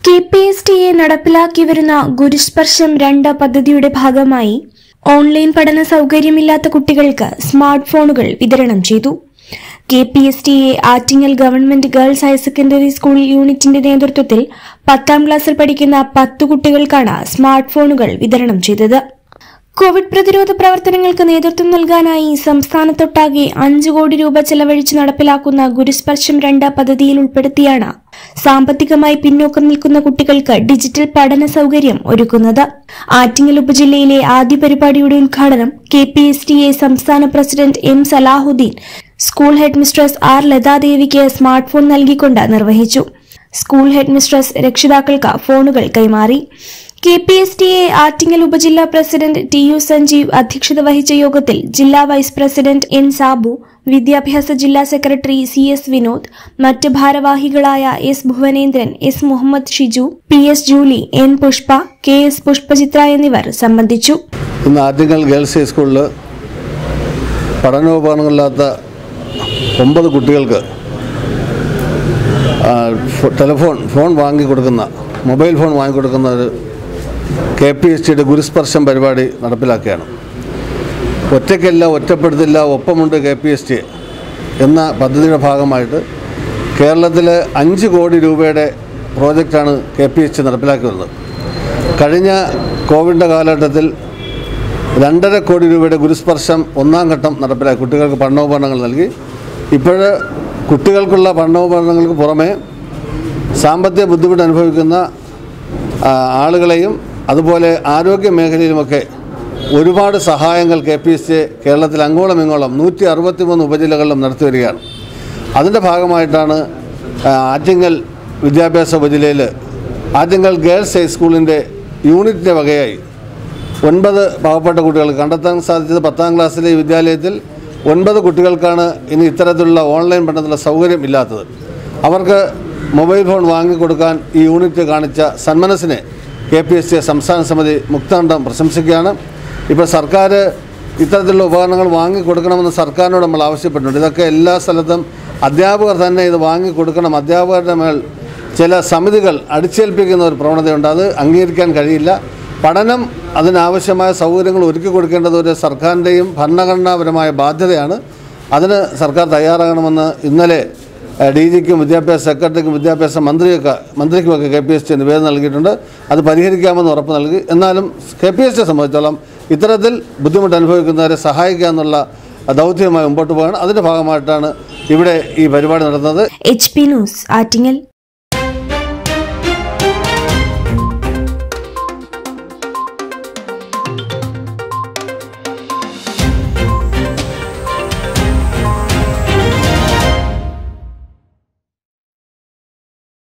K P S T A നടപ്പിലാക്കി വരുന്ന ഗുരുസ്പർശം രണ്ട് പദ്ധതിയുടെ ഭാഗമായി ഓൺലൈൻ പഠന സൗകര്യമില്ലാത്ത കുട്ടികൾക്ക് സ്മാർട്ട് ഫോണുകൾ വിതരണം ചെയ്തു K P S T A Attingal government girls higher secondary school യൂണിറ്റിന്റെ നേതൃത്വത്തിൽ പത്താം ക്ലാസ്സിൽ പഠിക്കുന്ന പത്ത് കുട്ടികൾക്കാണ് സ്മാർട്ട് ഫോണുകൾ വിതരണം ചെയ്തത് കോവിഡ് പ്രതിരോധ പ്രവർത്തനങ്ങൾക്ക് നേതൃത്വം നൽകാനായി സംസ്ഥാനത്തൊട്ടാകെ അഞ്ചു കോടി രൂപ ചെലവഴിച്ച് നടപ്പിലാക്കുന്ന ഗുരുസ്പർശം രണ്ട് പദ്ധതിയിൽ ഉൾപ്പെടുത്തിയാണ് സാമ്പത്തികമായി പിന്നോക്കം നിൽക്കുന്ന കുട്ടികൾക്ക് ഡിജിറ്റൽ പഠന സൗകര്യം ഒരുക്കുന്നത് ആറ്റിങ്ങൽ ഉപജില്ലയിലെ ആദ്യ പരിപാടിയുടെ ഉദ്ഘാടനം K P S T A സംസ്ഥാന president M Salahuddin school headmistress R ലതാദേവിക്ക് സ്മാർട്ട് ഫോൺ നൽകിക്കൊണ്ട് നിർവഹിച്ചു സ്കൂൾ ഹെഡ് മിസ്ട്രസ് രക്ഷിതാക്കൾക്ക് ഫോണുകൾ കൈമാറി K P S T A Attingal ഉപജില്ലാ പ്രസിഡന്റ് ടി യു സഞ്ജീവ് അധ്യക്ഷത വഹിച്ച യോഗത്തിൽ ജില്ലാ വൈസ് പ്രസിഡന്റ് എൻ സാബു വിദ്യാഭ്യാസ ജില്ലാ സെക്രട്ടറി സി എസ് വിനോദ് മറ്റ് ഭാരവാഹികളായ S Bhuvanendran S Muhammad Shiju P S Julie N Pushpa K S Pushpachitra എന്നിവർ സംബന്ധിച്ചു ഇന്ന് ആറ്റിങ്ങൽ ഗേൾസ് ഹൈസ്കൂളിൽ പഠനോപകരണങ്ങളില്ലാത്ത ഒമ്പത് കുട്ടികൾക്ക് ആ, ഫോ- ടെലിഫോൺ ഫോൺ വാങ്ങിക്കൊടുക്കുന്ന മൊബൈൽ ഫോൺ വാങ്ങിക്കൊടുക്കുന്ന ഒരു കെ പി എസ് ടിയുടെ ഗുരുസ്പർശം പരിപാടി നടപ്പിലാക്കുകയാണ് ഒറ്റയ്ക്കല്ല ഒറ്റപ്പെടുത്തില്ല ഒപ്പമുണ്ട് കെ പി എസ് ടി എന്ന പദ്ധതിയുടെ ഭാഗമായിട്ട് കേരളത്തിൽ അഞ്ച് കോടി രൂപയുടെ പ്രോജക്റ്റാണ് കെ പി എസ് ടി നടപ്പിലാക്കി വരുന്നത് കഴിഞ്ഞ കോവിഡിൻ്റെ കാലഘട്ടത്തിൽ രണ്ടര കോടി രൂപയുടെ ഗുരുസ്പർശം ഒന്നാം ഘട്ടം നടപ്പിലാക്കി കുട്ടികൾക്ക് പഠനോപകരണങ്ങൾ നൽകി ഇപ്പോൾ കുട്ടികൾക്കുള്ള പഠനോപകരണങ്ങൾക്ക് പുറമെ സാമ്പത്തിക ബുദ്ധിമുട്ട് അനുഭവിക്കുന്ന ആ, ആളുകളെയും അതുപോലെ ആരോഗ്യ മേഖലയിലുമൊക്കെ ഒരുപാട് സഹായങ്ങൾ കെ പി എസ് കേരളത്തിൽ അങ്ങോളം ഇങ്ങോളം നൂറ്റി അറുപത്തി മൂന്ന് ഉപജില്ലകളിലും നടത്തി വരികയാണ് അതിൻ്റെ ഭാഗമായിട്ടാണ് ആ, ആറ്റിങ്ങൽ വിദ്യാഭ്യാസ ഉപജില്ലയിൽ ആറ്റിങ്ങൽ ഗേൾസ് ഹൈസ്കൂളിൻ്റെ യൂണിറ്റിൻ്റെ വകയായി ഒൻപത് പാവപ്പെട്ട കുട്ടികൾക്ക് കണ്ടെത്താൻ സാധിച്ചത് പത്താം ക്ലാസ്സിലെ ഈ വിദ്യാലയത്തിൽ ഒൻപത് കുട്ടികൾക്കാണ് ഇനി ഇത്തരത്തിലുള്ള ഓൺലൈൻ പഠനത്തിലുള്ള സൗകര്യം ഇല്ലാത്തത് അവർക്ക് മൊബൈൽ ഫോൺ വാങ്ങിക്കൊടുക്കാൻ ഈ യൂണിറ്റ് കാണിച്ച സന്മനസ്സിനെ കെ പി എസ് സി സംസ്ഥാന സമിതി മുക്താണ്ടം പ്രശംസിക്കുകയാണ് ഇപ്പോൾ സർക്കാർ ഇത്തരത്തിലുള്ള ഉപകരണങ്ങൾ വാങ്ങിക്കൊടുക്കണമെന്ന് സർക്കാരിനോട് നമ്മൾ ആവശ്യപ്പെട്ടിട്ടുണ്ട് ഇതൊക്കെ എല്ലാ സ്ഥലത്തും അധ്യാപകർ തന്നെ ഇത് വാങ്ങിക്കൊടുക്കണം അധ്യാപകരുടെ മേൽ ചില സമിതികൾ അടിച്ചേൽപ്പിക്കുന്ന ഒരു പ്രവണതയുണ്ട് അത് അംഗീകരിക്കാൻ കഴിയില്ല പഠനം അതിനാവശ്യമായ സൗകര്യങ്ങൾ ഒരുക്കി കൊടുക്കേണ്ടത് ഒരു സർക്കാരിൻ്റെയും ഭരണഘടനാപരമായ ബാധ്യതയാണ് അതിന് സർക്കാർ തയ്യാറാകണമെന്ന് ഇന്നലെ ഡി ജിക്കും വിദ്യാഭ്യാസ സെക്രട്ടറിക്കും വിദ്യാഭ്യാസ മന്ത്രിയൊക്കെ മന്ത്രിക്കുമൊക്കെ കെ പി എസ് ടി നിവേദനം നൽകിയിട്ടുണ്ട് അത് പരിഹരിക്കാമെന്ന് ഉറപ്പ് നൽകി എന്നാലും കെ പി എസ് ടിയെ സംബന്ധിച്ചോളം ഇത്തരത്തിൽ ബുദ്ധിമുട്ട് അനുഭവിക്കുന്നവരെ സഹായിക്കുക എന്നുള്ള ദൗത്യമായി മുമ്പോട്ട് പോവുകയാണ് അതിൻ്റെ ഭാഗമായിട്ടാണ് ഇവിടെ ഈ പരിപാടി നടത്തുന്നത് എച്ച് പി ന്യൂസ് ആറ്റിങ്ങൽ